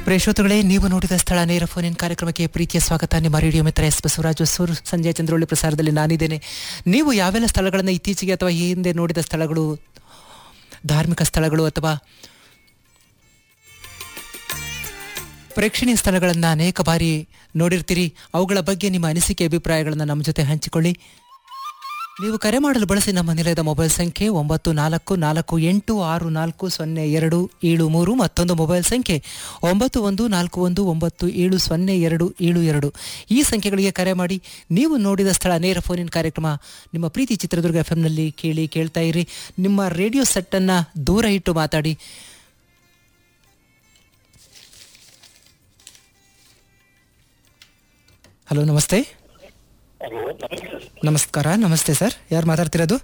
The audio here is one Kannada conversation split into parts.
ಪ್ರೇಕ್ಷೋತಗಳೇ ನೀವು ನೋಡಿದ ಸ್ಥಳ ನೇರ ಫೋನ್ ಇನ್ ಕಾರ್ಯಕ್ರಮಕ್ಕೆ ಪ್ರೀತಿಯ ಸ್ವಾಗತ ನಿಮ್ಮ ರೇಡಿಯೋ ಮಿತ್ರ ಎಸ್ ಬಸವರಾಜು ಸೂರ್ ಸಂಜೆ ಚಂದ್ರೊಳ್ಳಿ ಪ್ರಸಾರದಲ್ಲಿ ನಾನಿದ್ದೇನೆ ನೀವು ಯಾವೆಲ್ಲ ಸ್ಥಳಗಳನ್ನು ಇತ್ತೀಚೆಗೆ ಅಥವಾ ಈ ಹಿಂದೆ ನೋಡಿದ ಸ್ಥಳಗಳು ಧಾರ್ಮಿಕ ಸ್ಥಳಗಳು ಅಥವಾ ಪ್ರೇಕ್ಷಣೀಯ ಸ್ಥಳಗಳನ್ನು ಅನೇಕ ಬಾರಿ ನೋಡಿರ್ತೀರಿ ಅವುಗಳ ಬಗ್ಗೆ ನಿಮ್ಮ ಅನಿಸಿಕೆ ಅಭಿಪ್ರಾಯಗಳನ್ನು ನಮ್ಮ ಜೊತೆ ಹಂಚಿಕೊಳ್ಳಿ ನೀವು ಕರೆ ಮಾಡಲು ಬಳಸಿ ನಮ್ಮ ನಿಲಯದ ಮೊಬೈಲ್ ಸಂಖ್ಯೆ ಒಂಬತ್ತು ನಾಲ್ಕು ನಾಲ್ಕು ಎಂಟು ಆರು ನಾಲ್ಕು ಸೊನ್ನೆ ಎರಡು ಏಳು ಮೂರು ಮತ್ತೊಂದು ಮೊಬೈಲ್ ಸಂಖ್ಯೆ ಒಂಬತ್ತು ಒಂದು ನಾಲ್ಕು ಒಂದು ಒಂಬತ್ತು ಏಳು ಸೊನ್ನೆ ಎರಡು ಏಳು ಎರಡು ಈ ಸಂಖ್ಯೆಗಳಿಗೆ ಕರೆ ಮಾಡಿ ನೀವು ನೋಡಿದ ಸ್ಥಳ ನೇರ ಫೋನಿನ ಕಾರ್ಯಕ್ರಮ ನಿಮ್ಮ ಪ್ರೀತಿ ಚಿತ್ರದುರ್ಗ ಎಫ್ ಎಂನಲ್ಲಿ ಕೇಳಿ ಕೇಳ್ತಾ ಇರಿ ನಿಮ್ಮ ರೇಡಿಯೋ ಸೆಟ್ಟನ್ನು ದೂರ ಇಟ್ಟು ಮಾತಾಡಿ ಹಲೋ ನಮಸ್ತೆ ನಮಸ್ಕಾರ ನಮಸ್ತೆ ಸರ್ ಯಾರು ಮಾತಾಡ್ತಿರೋದು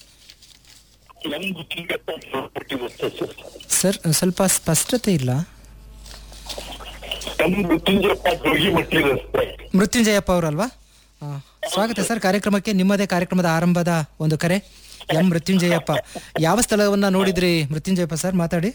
ಸರ್ ಸ್ವಲ್ಪ ಸ್ಪಷ್ಟತೆ ಇಲ್ಲ ಮೃತ್ಯುಂಜಯಪ್ಪ ಅವರಲ್ವಾ ಆ, ಸ್ವಾಗತ ಸರ್ ಕಾರ್ಯಕ್ರಮಕ್ಕೆ ನಿಮ್ಮದೇ ಕಾರ್ಯಕ್ರಮದ ಆರಂಭದ ಒಂದು ಕರೆ ಎಂ ಮೃತ್ಯುಂಜಯಪ್ಪ ಯಾವ ಸ್ಥಳವನ್ನ ನೋಡಿದ್ರಿ ಮೃತ್ಯುಂಜಯಪ್ಪ ಸರ್ ಮಾತಾಡಿ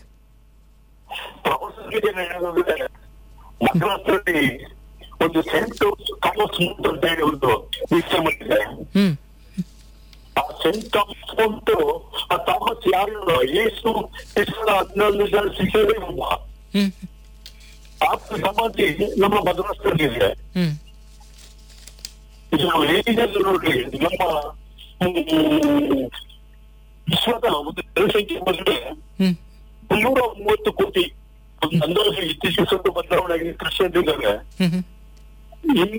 ಮದ್ರಾಸಲ್ಲಿ ಒಂದು ಸೆಂಟ್ ಥಾಮಸ್ ಮೌಂಟ್ ಅಂತ ಹೇಳಿ ಒಂದು ವಿಷಯ ಮಾಡಿದೆ ಹ್ಮ್ ಆ ಸೆಂಟ್ ಥಾಮಸ್ ಮೌಂಟ್ ಆ ಥಾಮಸ್ ಯಾರು ಯೇಸು ಕ್ರಿಸ್ತನ ಹದಿನೊಂದು ಜನ ಶಿಷ್ಯರೇ ಒಬ್ಬ ಹ್ಮ್ ಆತ ಸಮಾಧಿ ನಮ್ಮ ಮದ್ರಾಸದಲ್ಲಿ ಇದೆ ಹ್ಮ್ ಇದು ಹೇಗಿದೆ ನೋಡ್ರಿ ನಮ್ಮ ಹ್ಮ್, ವಿಶ್ವದ ಒಂದು ಜನಸಂಖ್ಯೆ ಬಂದ್ರೆ ಹ್ಮ್ ಮುನ್ನೂರ ಮೂವತ್ತು ಕೋಟಿ ಒಂದು ಅಂದಾಜು ಇತ್ತೀಚೆಗೆ ಸ್ವಲ್ಪ ಬದಲಾವಣೆ ಆಗಿದೆ ಕ್ರಿಶ್ಚಿಯನ್ ಇದ್ದಾರೆ ಹ್ಮ್ ಹ್ಮ್ ಇನ್ನು